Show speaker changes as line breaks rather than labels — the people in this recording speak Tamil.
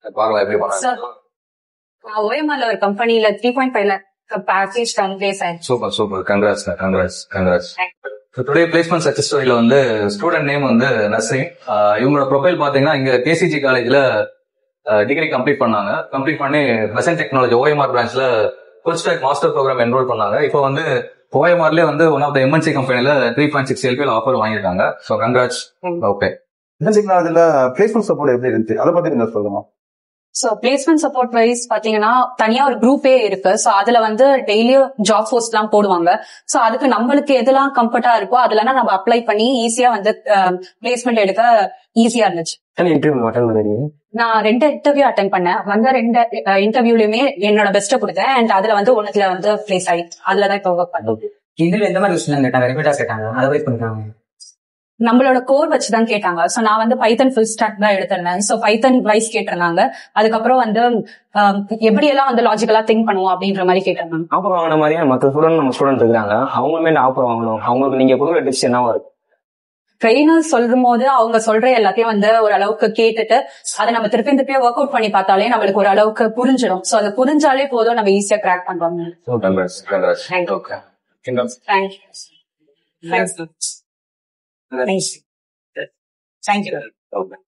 பார்க்கலாம் எப்படி பண்ணலாம்
சார் நான் ஓஎம்ஆர்ல ஒரு கம்பெனில த்ரீ பாயிண்ட் ஃபைவ்ல பேக்கேஜ் டன் பிளேஸ் ஆயிடுச்சு
super super congrats congrats congrats today placement success ஸ்டோரியில வந்து ஸ்டூடெண்ட் நேம் வந்து நஸ்ரீன் ஆஹ் இவங்களோட ப்ரொஃபைல் பாத்தீங்கன்னா இங்க கேசிஜி காலேஜ்ல டிகிரி கம்ப்ளீட் பண்ணாங்க கம்ப்ளீட் பண்ணி மெசன் டெக்னாலஜி ஓஎம்ஆர் பிரான்ச்ல full stack master program enroll பண்ணாங்க இப்போ வந்து ஓஎம்ஆர்லேயே வந்து ஒன் ஆஃப் த எம்என்சி கம்பெனில த்ரீ பாயிண்ட் சிக்ஸ் எல்பியில் ஆஃபர் வாங்கியிருக்காங்க ஸோ கங்க்ராட்ஸ் ஓகே
தெரிஞ்சுக்கலாம் அதுல பிளேஸ்மெண்ட் சப்போர்ட் எப்படி இருந்துச்சு அதை பத்தி நீங்க சொல்லுங்க
சோ பிளேஸ்மெண்ட் சப்போர்ட் வைஸ் பாத்தீங்கன்னா தனியா ஒரு குரூப்பே இருக்கு சோ அதுல வந்து டெய்லியும் ஜாப் போஸ்ட் எல்லாம் போடுவாங்க சோ அதுக்கு நம்மளுக்கு எதெல்லாம் கம்ஃபர்டா இருக்கோ அதுலனா நம்ம அப்ளை பண்ணி ஈஸியா வந்து பிளேஸ்மெண்ட் எடுக்க ஈஸியா இருந்துச்சு
இன்டர்வியூ அட்டன் பண்ணுறீங்க
நான் ரெண்டு இன்டர்வியூ அட்டன் பண்ணேன் வந்த ரெண்டு இன்டர்வியூலயுமே என்னோட பெஸ்ட்டை கொடுத்தேன் அண்ட் அதுல வந்து ஒண்ணுல வந்து பிளேஸ் ஆயிடுச்சு அதுலதான் இப்போ ஒர்க் பண்ணோம்
இதுல எந்த மாதிரி கொஸ்டின் கேட்டாங்க ரிப்பீட்டா கேட்டாங்க அதை வைஸ் பண்ணிட்டாங்க
நம்மளோட கோர் வச்சுதான் கேட்டாங்க சோ நான் வந்து பைத்தன் ஃபுல் ஸ்டாக் தான் எடுத்திருந்தேன் சோ பைத்தன் வைஸ் கேட்டிருந்தாங்க அதுக்கப்புறம் வந்து ஆம், எப்படி எல்லாம் வந்து லாஜிக்கலா திங்க் பண்ணுவோம் அப்படின்ற மாதிரி கேட்டாங்க
ஆஃபர் வாங்கின மாதிரியே மற்ற ஸ்டூடெண்ட் நம்ம ஸ்டூடெண்ட் இருக்காங்க அவங்களுமே இந்த ஆஃபர் வாங்கணும் அவங்களுக்கு நீங்க கொடுக்குற டிப்ஸ் என்னவா இருக்கு
ட்ரெயினர் சொல்லும் போது அவங்க சொல்ற எல்லாத்தையும் வந்து ஒரு அளவுக்கு கேட்டுட்டு அதை நம்ம திருப்பி திருப்பி ஒர்க் அவுட் பண்ணி பார்த்தாலே நம்மளுக்கு ஒரு அளவுக்கு புரிஞ்சிடும் சோ அது புரிஞ்சாலே போதும் நம்ம ஈஸியா கிராக் பண்றோம்
congrats congrats
Thank you.
Okay
thank you thanks thank you